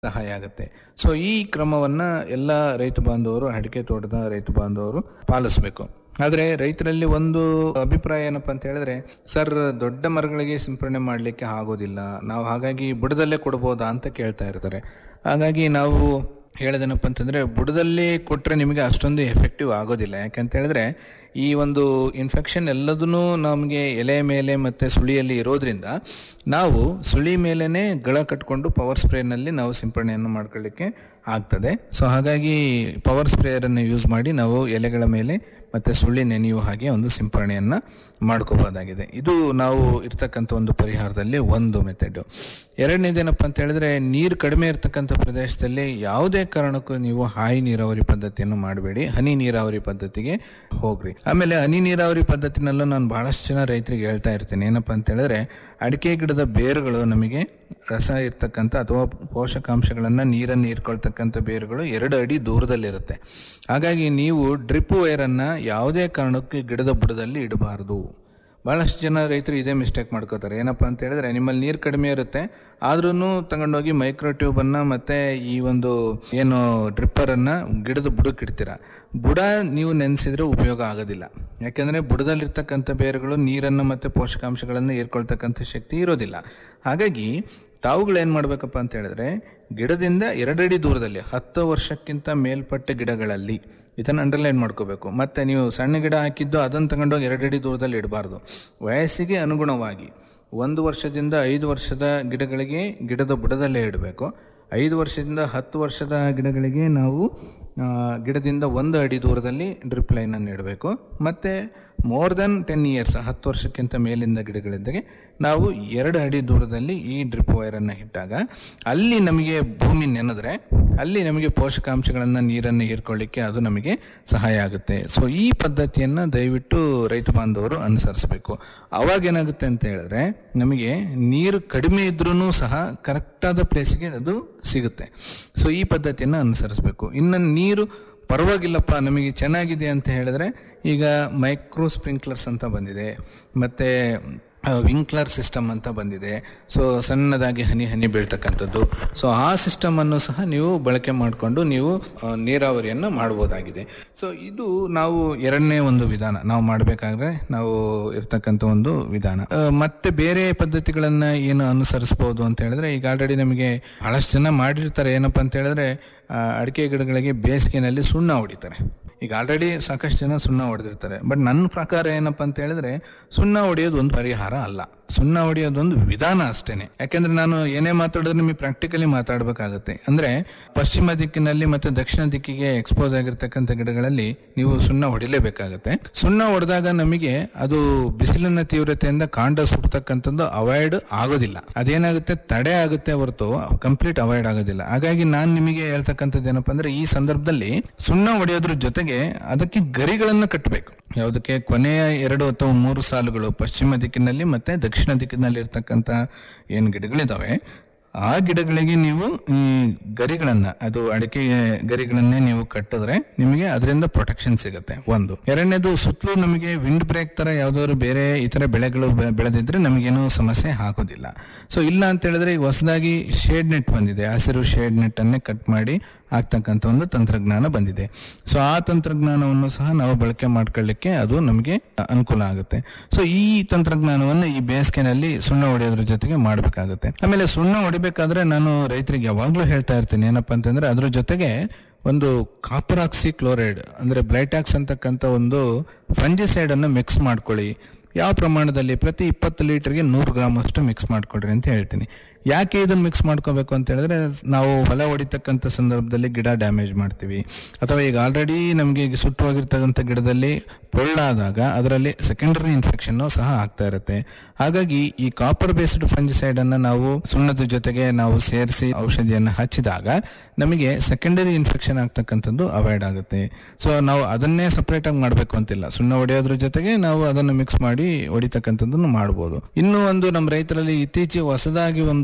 ಸಹಾಯ ಆಗುತ್ತೆ ಸೊ ಈ ಕ್ರಮವನ್ನ ಎಲ್ಲ ರೈತ ಬಾಂಧವರು ಅಡಿಕೆ ತೋಟದ ರೈತ ಬಾಂಧವರು ಪಾಲಿಸಬೇಕು ಆದ್ರೆ ರೈತರಲ್ಲಿ ಒಂದು ಅಭಿಪ್ರಾಯ ಏನಪ್ಪಾ ಅಂತ ಹೇಳಿದ್ರೆ ಸರ್ ದೊಡ್ಡ ಮರಗಳಿಗೆ ಸಿಂಪರಣೆ ಮಾಡಲಿಕ್ಕೆ ಆಗೋದಿಲ್ಲ ನಾವು ಹಾಗಾಗಿ ಬುಡದಲ್ಲೇ ಕೊಡ್ಬೋದಾ ಅಂತ ಕೇಳ್ತಾ ಇರ್ತಾರೆ ಹಾಗಾಗಿ ನಾವು ಹೇಳೋದೇನಪ್ಪ ಅಂತಂದ್ರೆ ಬುಡದಲ್ಲಿ ಕೊಟ್ರೆ ನಿಮಗೆ ಅಷ್ಟೊಂದು ಎಫೆಕ್ಟಿವ್ ಆಗೋದಿಲ್ಲ ಯಾಕಂತ ಹೇಳಿದ್ರೆ ಈ ಒಂದು ಇನ್ಫೆಕ್ಷನ್ ಎಲ್ಲದೂ ನಮಗೆ ಎಲೆ ಮೇಲೆ ಮತ್ತೆ ಸುಳಿಯಲ್ಲಿ ಇರೋದ್ರಿಂದ ನಾವು ಸುಳಿ ಮೇಲೇನೆ ಗಳ ಕಟ್ಕೊಂಡು ಪವರ್ ಸ್ಪ್ರೇನಲ್ಲಿ ನಾವು ಸಿಂಪರಣೆಯನ್ನು ಮಾಡ್ಕೊಳ್ಳಿಕ್ಕೆ ಆಗ್ತದೆ ಸೊ ಹಾಗಾಗಿ ಪವರ್ ಸ್ಪ್ರೇಯರನ್ನು ಯೂಸ್ ಮಾಡಿ ನಾವು ಎಲೆಗಳ ಮೇಲೆ ಮತ್ತೆ ಸುಳ್ಳಿ ನೆನೆಯುವ ಹಾಗೆ ಒಂದು ಸಿಂಪರಣೆಯನ್ನ ಮಾಡ್ಕೋಬಹುದಾಗಿದೆ ಇದು ನಾವು ಇರ್ತಕ್ಕಂಥ ಒಂದು ಪರಿಹಾರದಲ್ಲಿ ಒಂದು ಮೆಥಡ್ ಎರಡನೇದೇನಪ್ಪ ಅಂತ ಹೇಳಿದ್ರೆ ನೀರು ಕಡಿಮೆ ಇರ್ತಕ್ಕಂಥ ಪ್ರದೇಶದಲ್ಲಿ ಯಾವುದೇ ಕಾರಣಕ್ಕೂ ನೀವು ಹಾಯಿ ನೀರಾವರಿ ಪದ್ಧತಿಯನ್ನು ಮಾಡಬೇಡಿ ಹನಿ ನೀರಾವರಿ ಪದ್ಧತಿಗೆ ಹೋಗ್ರಿ ಆಮೇಲೆ ಹನಿ ನೀರಾವರಿ ಪದ್ಧತಿನಲ್ಲೂ ನಾನು ಬಹಳಷ್ಟು ಜನ ರೈತರಿಗೆ ಹೇಳ್ತಾ ಇರ್ತೀನಿ ಏನಪ್ಪಾ ಅಂತ ಹೇಳಿದ್ರೆ ಅಡಿಕೆ ಗಿಡದ ಬೇರುಗಳು ನಮಗೆ ರಸ ಇರ್ತಕ್ಕಂಥ ಅಥವಾ ಪೋಷಕಾಂಶಗಳನ್ನ ನೀರನ್ನು ಹೀರ್ಕೊಳ್ತಕ್ಕಂಥ ಬೇರುಗಳು ಎರಡು ಅಡಿ ದೂರದಲ್ಲಿರುತ್ತೆ ಹಾಗಾಗಿ ನೀವು ಡ್ರಿಪ್ ವೈರನ್ನ ಯಾವುದೇ ಕಾರಣಕ್ಕೂ ಗಿಡದ ಬುಡದಲ್ಲಿ ಇಡಬಾರದು ಬಹಳಷ್ಟು ಜನ ರೈತರು ಇದೇ ಮಿಸ್ಟೇಕ್ ಮಾಡ್ಕೋತಾರೆ ಏನಪ್ಪಾ ಅಂತ ಹೇಳಿದ್ರೆ ನಿಮ್ಮಲ್ಲಿ ನೀರು ಕಡಿಮೆ ಇರುತ್ತೆ ಆದ್ರೂ ತಗೊಂಡೋಗಿ ಮೈಕ್ರೋ ಟ್ಯೂಬ್ ಅನ್ನ ಮತ್ತೆ ಈ ಒಂದು ಏನು ಡ್ರಿಪ್ಪರ್ ಅನ್ನ ಗಿಡದ ಬುಡಕ್ಕೆ ಇಡ್ತೀರಾ ಬುಡ ನೀವು ನೆನೆಸಿದ್ರೆ ಉಪಯೋಗ ಆಗೋದಿಲ್ಲ ಯಾಕಂದ್ರೆ ಬುಡದಲ್ಲಿರ್ತಕ್ಕಂಥ ಬೇರುಗಳು ನೀರನ್ನು ಮತ್ತೆ ಪೋಷಕಾಂಶಗಳನ್ನು ಹೀರ್ಕೊಳ್ತಕ್ಕಂಥ ಶಕ್ತಿ ಇರೋದಿಲ್ಲ ಹಾಗಾಗಿ ತಾವುಗಳು ಏನ್ ಮಾಡ್ಬೇಕಪ್ಪ ಅಂತ ಹೇಳಿದ್ರೆ ಗಿಡದಿಂದ ಎರಡಡಿ ದೂರದಲ್ಲಿ ಹತ್ತು ವರ್ಷಕ್ಕಿಂತ ಮೇಲ್ಪಟ್ಟ ಗಿಡಗಳಲ್ಲಿ ಇದನ್ನ ಅಂಡರ್ಲೈನ್ ಮಾಡ್ಕೋಬೇಕು ಮತ್ತೆ ನೀವು ಸಣ್ಣ ಗಿಡ ಹಾಕಿದ್ದು ಅದನ್ನು ತಗೊಂಡೋಗಿ ಎರಡಡಿ ದೂರದಲ್ಲಿ ಇಡಬಾರ್ದು ವಯಸ್ಸಿಗೆ ಅನುಗುಣವಾಗಿ ಒಂದು ವರ್ಷದಿಂದ ಐದು ವರ್ಷದ ಗಿಡಗಳಿಗೆ ಗಿಡದ ಬುಡದಲ್ಲೇ ಇಡಬೇಕು ಐದು ವರ್ಷದಿಂದ ಹತ್ತು ವರ್ಷದ ಗಿಡಗಳಿಗೆ ನಾವು ಆ, ಗಿಡದಿಂದ ಒಂದು ಅಡಿ ದೂರದಲ್ಲಿ ಡ್ರಿಪ್ ಲೈನನ್ನು ಇಡಬೇಕು ಮತ್ತೆ ಮೋರ್ ದೆನ್ ಟೆನ್ ಇಯರ್ಸ್ ಹತ್ತು ವರ್ಷಕ್ಕಿಂತ ಮೇಲಿಂದ ಗಿಡಗಳಿದ್ದಾಗ ನಾವು ಎರಡು ಅಡಿ ದೂರದಲ್ಲಿ ಈ ಡ್ರಿಪ್ ವೈರನ್ನು ಇಟ್ಟಾಗ ಅಲ್ಲಿ ನಮಗೆ ಭೂಮಿ ನೆನೆದ್ರೆ ಅಲ್ಲಿ ನಮಗೆ ಪೋಷಕಾಂಶಗಳನ್ನು ನೀರನ್ನು ಹೀರ್ಕೊಳ್ಳಿಕ್ಕೆ ಅದು ನಮಗೆ ಸಹಾಯ ಆಗುತ್ತೆ ಸೊ ಈ ಪದ್ಧತಿಯನ್ನು ದಯವಿಟ್ಟು ರೈತ ಬಾಂಧವರು ಅನುಸರಿಸಬೇಕು ಅವಾಗ ಏನಾಗುತ್ತೆ ಅಂತ ಹೇಳಿದ್ರೆ ನಮಗೆ ನೀರು ಕಡಿಮೆ ಇದ್ರೂ ಸಹ ಕರೆಕ್ಟಾದ ಪ್ಲೇಸ್ಗೆ ಅದು ಸಿಗುತ್ತೆ ಸೊ ಈ ಪದ್ಧತಿಯನ್ನು ಅನುಸರಿಸಬೇಕು ಇನ್ನು ನೀರು ಪರವಾಗಿಲ್ಲಪ್ಪ ನಮಗೆ ಚೆನ್ನಾಗಿದೆ ಅಂತ ಹೇಳಿದ್ರೆ ಈಗ ಮೈಕ್ರೋ ಸ್ಪ್ರಿಂಕ್ಲರ್ಸ್ ಅಂತ ಬಂದಿದೆ ಮತ್ತೆ ವಿಂಕ್ಲರ್ ಸಿಸ್ಟಮ್ ಅಂತ ಬಂದಿದೆ ಸೊ ಸಣ್ಣದಾಗಿ ಹನಿ ಹನಿ ಬೀಳ್ತಕ್ಕಂಥದ್ದು ಸೊ ಆ ಸಿಸ್ಟಮ್ ಅನ್ನು ಸಹ ನೀವು ಬಳಕೆ ಮಾಡಿಕೊಂಡು ನೀವು ಆ, ನೀರಾವರಿಯನ್ನು ಮಾಡ್ಬೋದಾಗಿದೆ ಸೊ ಇದು ನಾವು ಎರಡನೇ ಒಂದು ವಿಧಾನ ನಾವು ಮಾಡಬೇಕಾದ್ರೆ ನಾವು ಇರ್ತಕ್ಕಂಥ ಒಂದು ವಿಧಾನ ಆ, ಮತ್ತೆ ಬೇರೆ ಪದ್ಧತಿಗಳನ್ನ ಏನು ಅನುಸರಿಸಬಹುದು ಅಂತ ಹೇಳಿದ್ರೆ ಈಗ ಆಲ್ರೆಡಿ ನಮಗೆ ಬಹಳಷ್ಟು ಜನ ಮಾಡಿರ್ತಾರೆ ಏನಪ್ಪಾ ಅಂತ ಹೇಳಿದ್ರೆ ಆ, ಅಡಿಕೆ ಗಿಡಗಳಿಗೆ ಬೇಸಿಗೆನಲ್ಲಿ ಸುಣ್ಣ ಹೊಡಿತಾರೆ ಈಗ ಆಲ್ರೆಡಿ ಸಾಕಷ್ಟು ಜನ ಸುಣ್ಣ ಹೊಡೆದಿರ್ತಾರೆ ಬಟ್ ನನ್ನ ಪ್ರಕಾರ ಏನಪ್ಪಾ ಅಂತ ಹೇಳಿದ್ರೆ ಸುಣ್ಣ ಹೊಡೆಯೋದು ಒಂದು ಪರಿಹಾರ ಅಲ್ಲ ಸುಣ್ಣ ಹೊಡೆಯೋದು ಒಂದು ವಿಧಾನ ಅಷ್ಟೇನೆ ಯಾಕಂದ್ರೆ ನಾನು ಏನೇ ಮಾತಾಡಿದ್ರೆ ನಿಮಗೆ ಪ್ರಾಕ್ಟಿಕಲಿ ಮಾತಾಡಬೇಕಾಗುತ್ತೆ ಅಂದ್ರೆ ಪಶ್ಚಿಮ ದಿಕ್ಕಿನಲ್ಲಿ ಮತ್ತೆ ದಕ್ಷಿಣ ದಿಕ್ಕಿಗೆ ಎಕ್ಸ್ಪೋಸ್ ಆಗಿರ್ತಕ್ಕಂಥ ಗಿಡಗಳಲ್ಲಿ ನೀವು ಸುಣ್ಣ ಹೊಡಿಲೇಬೇಕಾಗುತ್ತೆ ಸುಣ್ಣ ಹೊಡೆದಾಗ ನಮಗೆ ಅದು ಬಿಸಿಲಿನ ತೀವ್ರತೆಯಿಂದ ಕಾಂಡ ಸುಡ್ತಕ್ಕಂಥದ್ದು ಅವಾಯ್ಡ್ ಆಗೋದಿಲ್ಲ ಅದೇನಾಗುತ್ತೆ ತಡೆ ಆಗುತ್ತೆ ಹೊರತು ಕಂಪ್ಲೀಟ್ ಅವಾಯ್ಡ್ ಆಗೋದಿಲ್ಲ ಹಾಗಾಗಿ ನಾನು ನಿಮಗೆ ಹೇಳ್ತಕ್ಕಂಥದ್ದು ಏನಪ್ಪಾ ಅಂದ್ರೆ ಈ ಸಂದರ್ಭದಲ್ಲಿ ಸುಣ್ಣ ಹೊಡೆಯೋದ್ರ ಜೊತೆಗೆ ಅದಕ್ಕೆ ಗರಿಗಳನ್ನ ಕಟ್ಟಬೇಕು ಯಾವುದಕ್ಕೆ ಕೊನೆಯ ಎರಡು ಅಥವಾ ಮೂರು ಸಾಲುಗಳು ಪಶ್ಚಿಮ ದಿಕ್ಕಿನಲ್ಲಿ ಮತ್ತೆ ದಕ್ಷಿಣ ದಿಕ್ಕಿನಲ್ಲಿ ಇರ್ತಕ್ಕಂಥ ಏನು ಗಿಡಗಳಿದಾವೆ ಆ ಗಿಡಗಳಿಗೆ ನೀವು ಈ ಗರಿಗಳನ್ನ ಅದು ಅಡಿಕೆ ಗರಿಗಳನ್ನೇ ನೀವು ಕಟ್ಟಿದ್ರೆ ನಿಮಗೆ ಅದರಿಂದ ಪ್ರೊಟೆಕ್ಷನ್ ಸಿಗುತ್ತೆ ಒಂದು ಎರಡನೇದು ಸುತ್ತಲೂ ನಮಗೆ ವಿಂಡ್ ಬ್ರೇಕ್ ತರ ಯಾವ್ದಾದ್ರು ಬೇರೆ ಇತರ ಬೆಳೆಗಳು ಬೆ- ಬೆಳೆದಿದ್ರೆ ನಮಗೇನು ಸಮಸ್ಯೆ ಆಗೋದಿಲ್ಲ ಸೊ ಇಲ್ಲ ಅಂತ ಹೇಳಿದ್ರೆ ಈಗ ಹೊಸದಾಗಿ ಶೇಡ್ ನೆಟ್ ಬಂದಿದೆ ಹಸಿರು ಶೇಡ್ ನೆಟ್ ಅನ್ನೇ ಕಟ್ ಮಾಡಿ ಆಗ್ತಕ್ಕಂಥ ಒಂದು ತಂತ್ರಜ್ಞಾನ ಬಂದಿದೆ ಸೊ ಆ ತಂತ್ರಜ್ಞಾನವನ್ನು ಸಹ ನಾವು ಬಳಕೆ ಮಾಡ್ಕೊಳ್ಳಿಕ್ಕೆ ಅದು ನಮಗೆ ಅನುಕೂಲ ಆಗುತ್ತೆ ಸೊ ಈ ತಂತ್ರಜ್ಞಾನವನ್ನು ಈ ಬೇಸಿಗೆನಲ್ಲಿ ಸುಣ್ಣ ಹೊಡೆಯೋದ್ರ ಜೊತೆಗೆ ಮಾಡಬೇಕಾಗುತ್ತೆ ಆಮೇಲೆ ಸುಣ್ಣ ಹೊಡಿಬೇಕಾದ್ರೆ ನಾನು ರೈತರಿಗೆ ಯಾವಾಗ್ಲೂ ಹೇಳ್ತಾ ಇರ್ತೀನಿ ಏನಪ್ಪಾ ಅಂತಂದ್ರೆ ಅದ್ರ ಜೊತೆಗೆ ಒಂದು ಕಾಪರ್ ಆಕ್ಸಿ ಕ್ಲೋರೈಡ್ ಅಂದ್ರೆ ಬ್ಲೈಟಾಕ್ಸ್ ಅಂತಕ್ಕಂಥ ಒಂದು ಫಂಜಿಸೈಡ್ ಅನ್ನು ಮಿಕ್ಸ್ ಮಾಡ್ಕೊಳ್ಳಿ ಯಾವ ಪ್ರಮಾಣದಲ್ಲಿ ಪ್ರತಿ ಇಪ್ಪತ್ತು ಲೀಟರ್ಗೆ ನೂರು ಗ್ರಾಮ್ ಅಷ್ಟು ಮಿಕ್ಸ್ ಮಾಡ್ಕೊಳ್ರಿ ಅಂತ ಹೇಳ್ತೀನಿ ಯಾಕೆ ಇದನ್ನು ಮಿಕ್ಸ್ ಮಾಡ್ಕೋಬೇಕು ಅಂತ ಹೇಳಿದ್ರೆ ನಾವು ಹೊಲ ಹೊಡಿತಕ್ಕಂಥ ಸಂದರ್ಭದಲ್ಲಿ ಗಿಡ ಡ್ಯಾಮೇಜ್ ಮಾಡ್ತೀವಿ ಅಥವಾ ಈಗ ಆಲ್ರೆಡಿ ನಮಗೆ ಈಗ ಸುಟ್ಟು ಹೋಗಿರ್ತಕ್ಕಂಥ ಗಿಡದಲ್ಲಿ ಪೊಳ್ಳಾದಾಗ ಅದರಲ್ಲಿ ಸೆಕೆಂಡರಿ ಇನ್ಫೆಕ್ಷನ್ ಸಹ ಆಗ್ತಾ ಇರುತ್ತೆ ಹಾಗಾಗಿ ಈ ಕಾಪರ್ ಬೇಸ್ಡ್ ಫಂಜಿಸೈಡ್ ಅನ್ನ ನಾವು ಸುಣ್ಣದ ಜೊತೆಗೆ ನಾವು ಸೇರಿಸಿ ಔಷಧಿಯನ್ನು ಹಚ್ಚಿದಾಗ ನಮಗೆ ಸೆಕೆಂಡರಿ ಇನ್ಫೆಕ್ಷನ್ ಆಗ್ತಕ್ಕಂಥದ್ದು ಅವಾಯ್ಡ್ ಆಗುತ್ತೆ ಸೊ ನಾವು ಅದನ್ನೇ ಸಪರೇಟ್ ಆಗಿ ಮಾಡಬೇಕು ಅಂತಿಲ್ಲ ಸುಣ್ಣ ಹೊಡೆಯೋದ್ರ ಜೊತೆಗೆ ನಾವು ಅದನ್ನು ಮಿಕ್ಸ್ ಮಾಡಿ ಹೊಡಿತಕ್ಕಂಥದ್ದನ್ನು ಮಾಡ್ಬೋದು ಇನ್ನು ಒಂದು ನಮ್ಮ ರೈತರಲ್ಲಿ ಇತ್ತೀಚೆಗೆ ಹೊಸದಾಗಿ ಒಂದು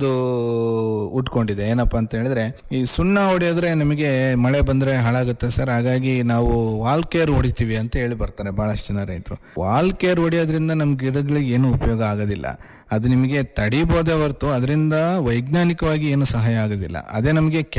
ಒಂದು ಉಟ್ಕೊಂಡಿದೆ ಏನಪ್ಪಾ ಅಂತ ಹೇಳಿದ್ರೆ ಈ ಸುಣ್ಣ ಹೊಡೆಯೋದ್ರೆ ನಮಗೆ ಮಳೆ ಬಂದ್ರೆ ಹಾಳಾಗುತ್ತೆ ಸರ್ ಹಾಗಾಗಿ ನಾವು ವಾಲ್ ಕೇರ್ ಹೊಡಿತೀವಿ ಅಂತ ಹೇಳಿ ಬರ್ತಾರೆ ಬಹಳಷ್ಟು ಜನ ರೈತರು ವಾಲ್ ಕೇರ್ ಹೊಡೆಯೋದ್ರಿಂದ ನಮ್ ಗಿಡಗಳಿಗೆ ಏನು ಉಪಯೋಗ ಆಗೋದಿಲ್ಲ ಅದು ನಿಮಗೆ ತಡಿಬೋದೇ ಹೊರತು ಅದರಿಂದ ವೈಜ್ಞಾನಿಕವಾಗಿ ಏನು ಸಹಾಯ ಆಗೋದಿಲ್ಲ ಅದೇ ನಮಗೆ